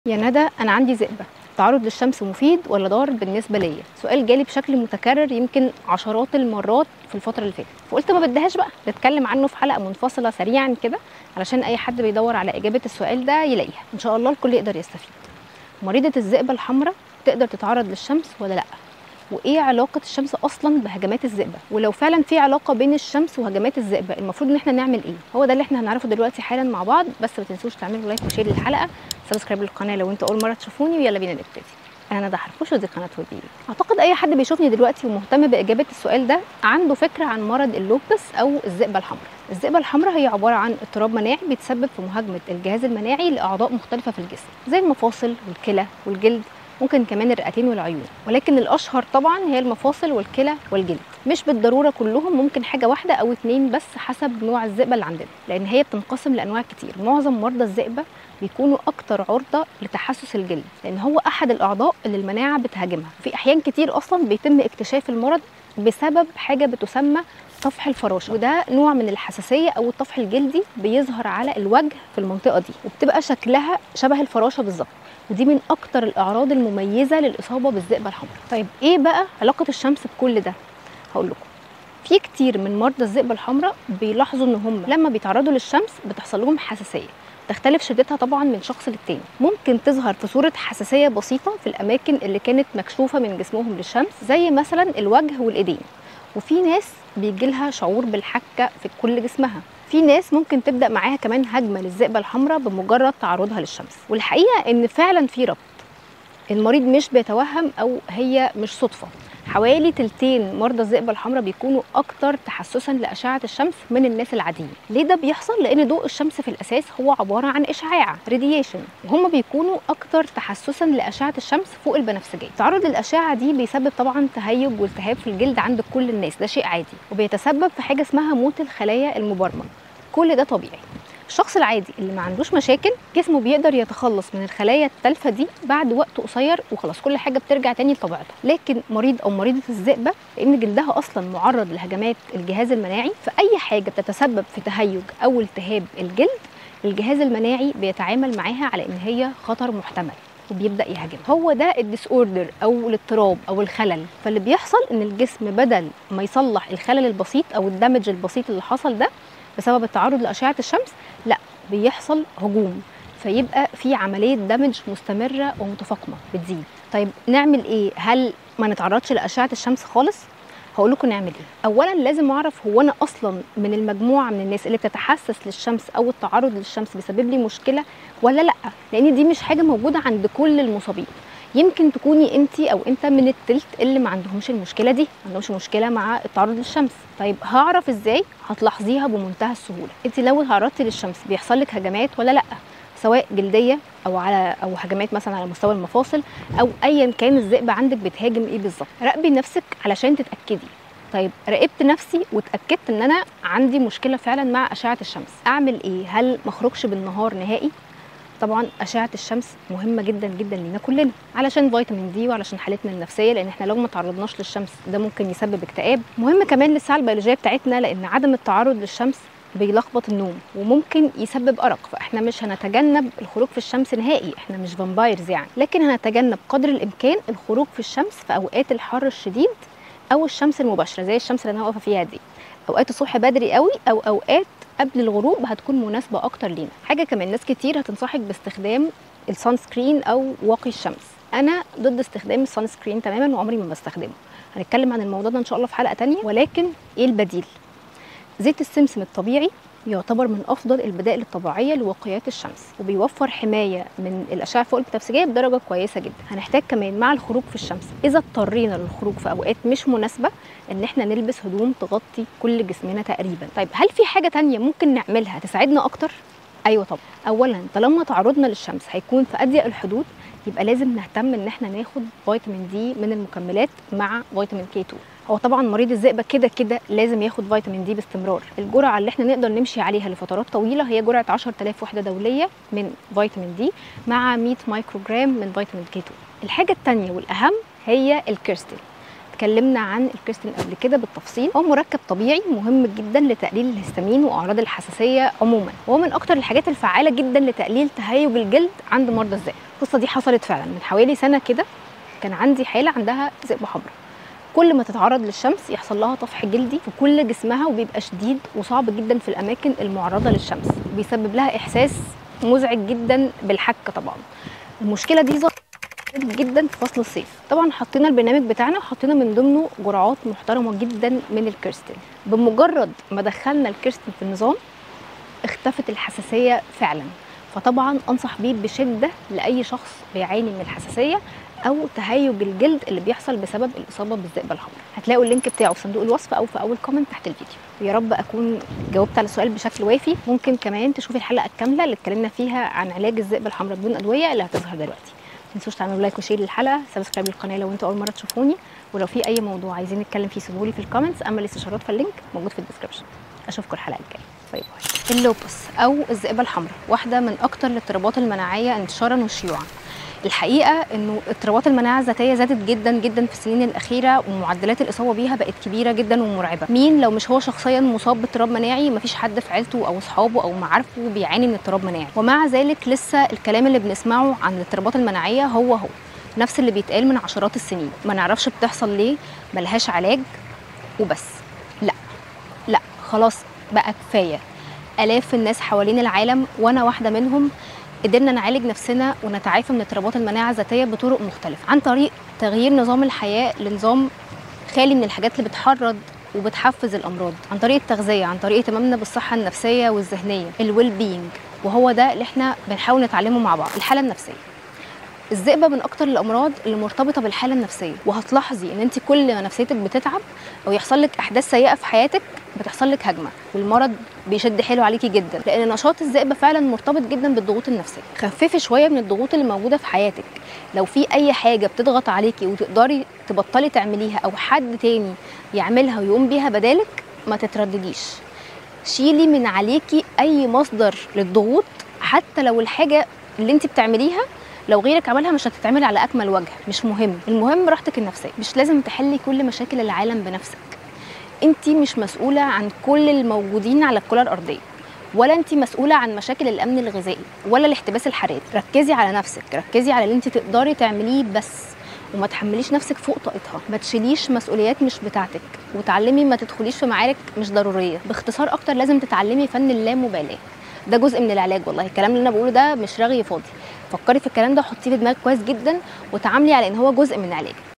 يا ندى انا عندي ذئبه التعرض للشمس مفيد ولا ضار بالنسبه ليا سؤال جالي بشكل متكرر يمكن عشرات المرات في الفتره اللي فاتت فقلت ما بديهاش بقى نتكلم عنه في حلقه منفصله سريعا كده علشان اي حد بيدور على اجابه السؤال ده يلاقيها ان شاء الله الكل يقدر يستفيد مريضه الذئبه الحمراء تقدر تتعرض للشمس ولا لا وايه علاقه الشمس اصلا بهجمات الذئبه ولو فعلا في علاقه بين الشمس وهجمات الذئبه المفروض ان احنا نعمل ايه هو ده اللي احنا هنعرفه دلوقتي حالا مع بعض بس ما تنسوش تعملوا لايك وشير للحلقه سبسكرايب للقناه لو انتوا اول مره تشوفوني ويلا بينا نبتدي انا ندى حرفوش ودي قناه ودي اعتقد اي حد بيشوفني دلوقتي ومهتم باجابه السؤال ده عنده فكره عن مرض اللوبس او الذئبه الحمراء الذئبه الحمراء هي عباره عن اضطراب مناعي بيتسبب في مهاجمه الجهاز المناعي لاعضاء مختلفه في الجسم زي المفاصل والكلى والجلد ممكن كمان الرئتين والعيون ولكن الاشهر طبعا هي المفاصل والكلى والجلد مش بالضروره كلهم ممكن حاجه واحده او اتنين بس حسب نوع الذئبه اللي عندنا لان هي بتنقسم لانواع كتير معظم مرضى الذئبه بيكونوا اكتر عرضه لتحسس الجلد لان هو احد الاعضاء اللي المناعه بتهاجمها في احيان كتير اصلا بيتم اكتشاف المرض بسبب حاجه بتسمى طفح الفراشه وده نوع من الحساسيه او الطفح الجلدي بيظهر على الوجه في المنطقه دي وبتبقى شكلها شبه الفراشه بالظبط ودي من اكتر الاعراض المميزه للاصابه بالذئبه الحمراء طيب ايه بقى علاقه الشمس بكل ده هقول لكم في كتير من مرضى الذئبه الحمراء بيلاحظوا ان هم لما بيتعرضوا للشمس بتحصل لهم حساسيه تختلف شدتها طبعا من شخص للتاني ممكن تظهر في صوره حساسيه بسيطه في الاماكن اللي كانت مكشوفه من جسمهم للشمس زي مثلا الوجه والايدين وفي ناس بيجي لها شعور بالحكه في كل جسمها في ناس ممكن تبدا معاها كمان هجمه للذئبه الحمراء بمجرد تعرضها للشمس والحقيقه ان فعلا في ربط المريض مش بيتوهم او هي مش صدفه حوالي تلتين مرضى الذئبه الحمراء بيكونوا اكتر تحسسا لاشعه الشمس من الناس العاديين ليه ده بيحصل لان ضوء الشمس في الاساس هو عباره عن اشعاع راديشن وهم بيكونوا اكتر تحسسا لاشعه الشمس فوق البنفسجيه التعرض للاشعه دي بيسبب طبعا تهيج والتهاب في الجلد عند كل الناس ده شيء عادي وبيتسبب في حاجه اسمها موت الخلايا المبرمج كل ده طبيعي الشخص العادي اللي ما عندوش مشاكل جسمه بيقدر يتخلص من الخلايا التالفه دي بعد وقت قصير وخلاص كل حاجه بترجع تاني لطبيعتها لكن مريض او مريضه الذئبه لان جلدها اصلا معرض لهجمات الجهاز المناعي فاي حاجه بتتسبب في تهيج او التهاب الجلد الجهاز المناعي بيتعامل معاها على ان هي خطر محتمل وبيبدا يهاجم هو ده الديس اوردر او الاضطراب او الخلل فاللي بيحصل ان الجسم بدل ما يصلح الخلل البسيط او الدمج البسيط اللي حصل ده بسبب التعرض لاشعه الشمس لا بيحصل هجوم فيبقى في عمليه دمج مستمره ومتفاقمه بتزيد طيب نعمل ايه هل ما نتعرضش لاشعه الشمس خالص هقول لكم نعمل ايه اولا لازم اعرف هو انا اصلا من المجموعه من الناس اللي بتتحسس للشمس او التعرض للشمس بيسبب لي مشكله ولا لا لان دي مش حاجه موجوده عند كل المصابين يمكن تكوني انت او انت من التلت اللي ما عندهمش المشكله دي ما عندهمش مشكله مع التعرض للشمس طيب هعرف ازاي هتلاحظيها بمنتهى السهوله انت لو تعرضتي للشمس بيحصل لك هجمات ولا لا سواء جلديه او على او هجمات مثلا على مستوى المفاصل او ايا كان الذئبه عندك بتهاجم ايه بالظبط راقبي نفسك علشان تتاكدي طيب راقبت نفسي واتاكدت ان انا عندي مشكله فعلا مع اشعه الشمس اعمل ايه هل ما اخرجش بالنهار نهائي طبعا اشعه الشمس مهمه جدا جدا لينا كلنا علشان فيتامين دي وعلشان حالتنا النفسيه لان احنا لو ما تعرضناش للشمس ده ممكن يسبب اكتئاب مهم كمان للساعه البيولوجيه بتاعتنا لان عدم التعرض للشمس بيلخبط النوم وممكن يسبب ارق فاحنا مش هنتجنب الخروج في الشمس نهائي احنا مش فامبايرز يعني لكن هنتجنب قدر الامكان الخروج في الشمس في اوقات الحر الشديد او الشمس المباشره زي الشمس اللي انا واقفه فيها دي اوقات الصبح بدري قوي او اوقات قبل الغروب هتكون مناسبه اكتر لينا حاجه كمان ناس كتير هتنصحك باستخدام السان سكرين او واقي الشمس انا ضد استخدام السان سكرين تماما وعمري ما بستخدمه هنتكلم عن الموضوع ده ان شاء الله في حلقه تانية ولكن ايه البديل زيت السمسم الطبيعي يعتبر من افضل البدائل الطبيعيه لوقايات الشمس وبيوفر حمايه من الاشعه فوق البنفسجيه بدرجه كويسه جدا هنحتاج كمان مع الخروج في الشمس اذا اضطرينا للخروج في اوقات مش مناسبه ان احنا نلبس هدوم تغطي كل جسمنا تقريبا طيب هل في حاجه تانية ممكن نعملها تساعدنا اكتر ايوه طبعا اولا طالما تعرضنا للشمس هيكون في اضيق الحدود يبقى لازم نهتم ان احنا ناخد فيتامين دي من المكملات مع فيتامين كي 2 هو طبعا مريض الذئبه كده كده لازم ياخد فيتامين دي باستمرار الجرعه اللي احنا نقدر نمشي عليها لفترات طويله هي جرعه 10000 وحده دوليه من فيتامين دي مع 100 مايكرو جرام من فيتامين كي 2 الحاجه الثانيه والاهم هي الكريستال اتكلمنا عن الكريستين قبل كده بالتفصيل هو مركب طبيعي مهم جدا لتقليل الهستامين واعراض الحساسيه عموما وهو من اكتر الحاجات الفعاله جدا لتقليل تهيج الجلد عند مرضى الذئب القصه دي حصلت فعلا من حوالي سنه كده كان عندي حاله عندها ذئبه حمراء كل ما تتعرض للشمس يحصل لها طفح جلدي في كل جسمها وبيبقى شديد وصعب جدا في الاماكن المعرضه للشمس بيسبب لها احساس مزعج جدا بالحكه طبعا المشكله دي ظهرت جدا في فصل الصيف طبعا حطينا البرنامج بتاعنا وحطينا من ضمنه جرعات محترمه جدا من الكريستين بمجرد ما دخلنا الكريستين في النظام اختفت الحساسيه فعلا فطبعا انصح بيه بشده لاي شخص بيعاني من الحساسيه او تهيج الجلد اللي بيحصل بسبب الاصابه بالذئبه الحمراء هتلاقوا اللينك بتاعه في صندوق الوصف او في اول كومنت تحت الفيديو يا رب اكون جاوبت على السؤال بشكل وافي ممكن كمان تشوفي الحلقه الكامله اللي اتكلمنا فيها عن علاج الذئبه الحمراء بدون ادويه اللي هتظهر دلوقتي ما تنسوش تعملوا لايك وشير للحلقه سبسكرايب للقناه لو انتوا اول مره تشوفوني ولو في اي موضوع عايزين نتكلم فيه سيبوا لي في الكومنتس اما الاستشارات فاللينك موجود في الديسكربشن اشوفكم الحلقه الجايه باي باي اللوبس او الذئبه الحمراء واحده من اكتر الاضطرابات المناعيه انتشارا وشيوعا الحقيقه انه اضطرابات المناعه الذاتيه زادت جدا جدا في السنين الاخيره ومعدلات الاصابه بيها بقت كبيره جدا ومرعبه مين لو مش هو شخصيا مصاب باضطراب مناعي مفيش حد في عيلته او اصحابه او معارفه بيعاني من اضطراب مناعي ومع ذلك لسه الكلام اللي بنسمعه عن الاضطرابات المناعيه هو هو نفس اللي بيتقال من عشرات السنين ما نعرفش بتحصل ليه ملهاش علاج وبس لا لا خلاص بقى كفايه الاف الناس حوالين العالم وانا واحده منهم قدرنا نعالج نفسنا ونتعافى من اضطرابات المناعه الذاتيه بطرق مختلفه عن طريق تغيير نظام الحياه لنظام خالي من الحاجات اللي بتحرض وبتحفز الامراض عن طريق التغذيه عن طريق اهتمامنا بالصحه النفسيه والذهنيه الويل بينج وهو ده اللي احنا بنحاول نتعلمه مع بعض الحاله النفسيه الذئبه من اكتر الامراض اللي مرتبطه بالحاله النفسيه وهتلاحظي ان انت كل ما نفسيتك بتتعب او يحصل لك احداث سيئه في حياتك بتحصل لك هجمه والمرض بيشد حيله عليكي جدا لان نشاط الذئبه فعلا مرتبط جدا بالضغوط النفسيه خففي شويه من الضغوط اللي موجوده في حياتك لو في اي حاجه بتضغط عليكي وتقدري تبطلي تعمليها او حد تاني يعملها ويقوم بيها بدالك ما تتردديش شيلي من عليكي اي مصدر للضغوط حتى لو الحاجه اللي انت بتعمليها لو غيرك عملها مش هتتعمل على اكمل وجه مش مهم المهم راحتك النفسيه مش لازم تحلي كل مشاكل العالم بنفسك انت مش مسؤوله عن كل الموجودين على الكره الارضيه ولا انت مسؤوله عن مشاكل الامن الغذائي ولا الاحتباس الحراري ركزي على نفسك ركزي على اللي انت تقدري تعمليه بس وما تحمليش نفسك فوق طاقتها ما تشيليش مسؤوليات مش بتاعتك وتعلمي ما تدخليش في معارك مش ضروريه باختصار اكتر لازم تتعلمي فن اللامبالاه ده جزء من العلاج والله الكلام اللي انا بقوله ده مش رغي فاضي فكري في الكلام ده وحطيه في دماغك كويس جدا وتعاملي على ان هو جزء من علاجك